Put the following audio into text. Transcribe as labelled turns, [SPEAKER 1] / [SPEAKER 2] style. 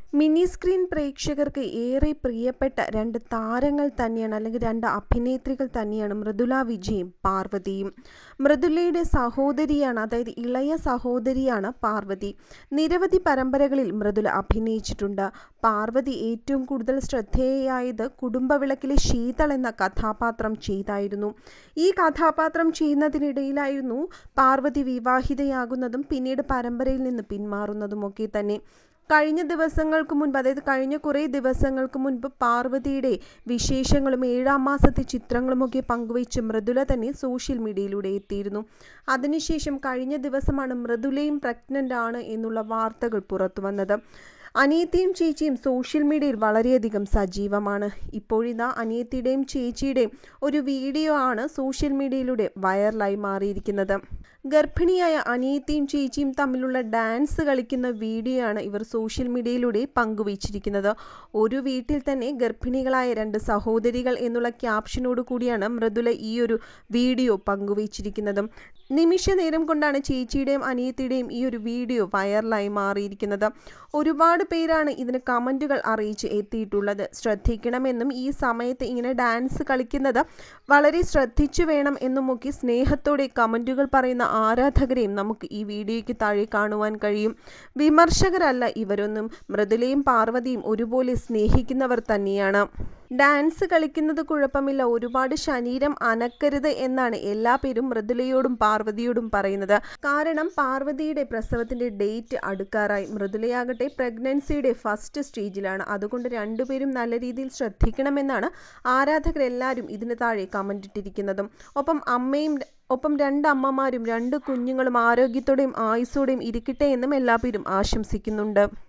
[SPEAKER 1] mini screen പ്രേക്ഷകർക്ക് ഏറെ പ്രിയപ്പെട്ട രണ്ട് താരങ്ങൾ തന്നെയാണ് അല്ലെങ്കിൽ രണ്ട് അഭിനേത്രികൾ തന്നെയാണ് മൃദുല വിജയും പാർവതിയും മൃദുലയുടെ സഹോദരിയാണ് അതായത് ഇളയ സഹോദരിയാണ് പാർവതി നിരവധി പരമ്പരകളിൽ മൃദുല അഭിനയിച്ചിട്ടുണ്ട് പാർവതി ഏറ്റവും കൂടുതൽ ശ്രദ്ധേയയായത് കുടുംബവിളക്കിലെ ശീതൾ എന്ന കഥാപാത്രം ചെയ്തായിരുന്നു ഈ കഥാപാത്രം ചെയ്യുന്നതിനിടയിലായിരുന്നു പാർവതി വിവാഹിതയാകുന്നതും പിന്നീട് പരമ്പരയിൽ നിന്ന് പിന്മാറുന്നതുമൊക്കെ തന്നെ കഴിഞ്ഞ ദിവസങ്ങൾക്ക് മുൻപ് അതായത് കഴിഞ്ഞ കുറേ ദിവസങ്ങൾക്ക് മുൻപ് പാർവതിയുടെ വിശേഷങ്ങളും ഏഴാം മാസത്തെ ചിത്രങ്ങളുമൊക്കെ പങ്കുവച്ച് മൃദുല തന്നെ സോഷ്യൽ മീഡിയയിലൂടെ എത്തിയിരുന്നു അതിനുശേഷം കഴിഞ്ഞ ദിവസമാണ് മൃദുലയും പ്രഗ്നൻ്റ് ആണ് എന്നുള്ള വാർത്തകൾ പുറത്തു വന്നത് അനിയത്തിയും ചേച്ചിയും സോഷ്യൽ മീഡിയയിൽ വളരെയധികം സജീവമാണ് ഇപ്പോഴിതാ അനിയത്തിയുടെയും ചേച്ചിയുടെയും ഒരു വീഡിയോ ആണ് സോഷ്യൽ മീഡിയയിലൂടെ വൈറലായി മാറിയിരിക്കുന്നത് ഗർഭിണിയായ അനിയത്തിയും ചേച്ചിയും തമ്മിലുള്ള ഡാൻസ് കളിക്കുന്ന വീഡിയോ ആണ് ഇവർ സോഷ്യൽ മീഡിയയിലൂടെ പങ്കുവച്ചിരിക്കുന്നത് ഒരു വീട്ടിൽ തന്നെ ഗർഭിണികളായ രണ്ട് സഹോദരികൾ എന്നുള്ള ക്യാപ്ഷനോട് കൂടിയാണ് മൃദുല ഈ ഒരു വീഡിയോ പങ്കുവച്ചിരിക്കുന്നതും നിമിഷ നേരം കൊണ്ടാണ് ചേച്ചിയുടെയും അനിയത്തിയുടെയും ഈ ഒരു വീഡിയോ വൈറലായി മാറിയിരിക്കുന്നത് ഒരുപാട് പേരാണ് ഇതിന് കമൻറ്റുകൾ അറിയിച്ച് എത്തിയിട്ടുള്ളത് ശ്രദ്ധിക്കണമെന്നും ഈ സമയത്ത് ഇങ്ങനെ ഡാൻസ് കളിക്കുന്നത് വളരെ ശ്രദ്ധിച്ചു വേണം എന്നുമൊക്കെ സ്നേഹത്തോടെ കമൻറ്റുകൾ പറയുന്ന ആരാധകരെയും നമുക്ക് ഈ വീഡിയോയ്ക്ക് താഴെ കാണുവാൻ കഴിയും വിമർശകരല്ല ഇവരൊന്നും മൃദുലയും പാർവതിയും ഒരുപോലെ സ്നേഹിക്കുന്നവർ തന്നെയാണ് ഡാൻസ് കളിക്കുന്നത് കുഴപ്പമില്ല ഒരുപാട് ശരീരം അനക്കരുത് എന്നാണ് എല്ലാ പേരും മൃദുലയോടും പാർവതിയോടും പറയുന്നത് കാരണം പാർവതിയുടെ പ്രസവത്തിന്റെ ഡേറ്റ് അടുക്കാറായി മൃദുലയാകട്ടെ പ്രഗ്നൻസിയുടെ ഫസ്റ്റ് സ്റ്റേജിലാണ് അതുകൊണ്ട് രണ്ടുപേരും നല്ല രീതിയിൽ ശ്രദ്ധിക്കണമെന്നാണ് ആരാധകരെല്ലാവരും ഇതിന് താഴെ കമൻ്റ് ഇട്ടിരിക്കുന്നതും ഒപ്പം അമ്മയും ഒപ്പം രണ്ട് അമ്മമാരും രണ്ട് കുഞ്ഞുങ്ങളും ആരോഗ്യത്തോടെയും ആയുസ്സോടെയും ഇരിക്കട്ടെ എന്നും എല്ലാ പേരും ആശംസിക്കുന്നുണ്ട്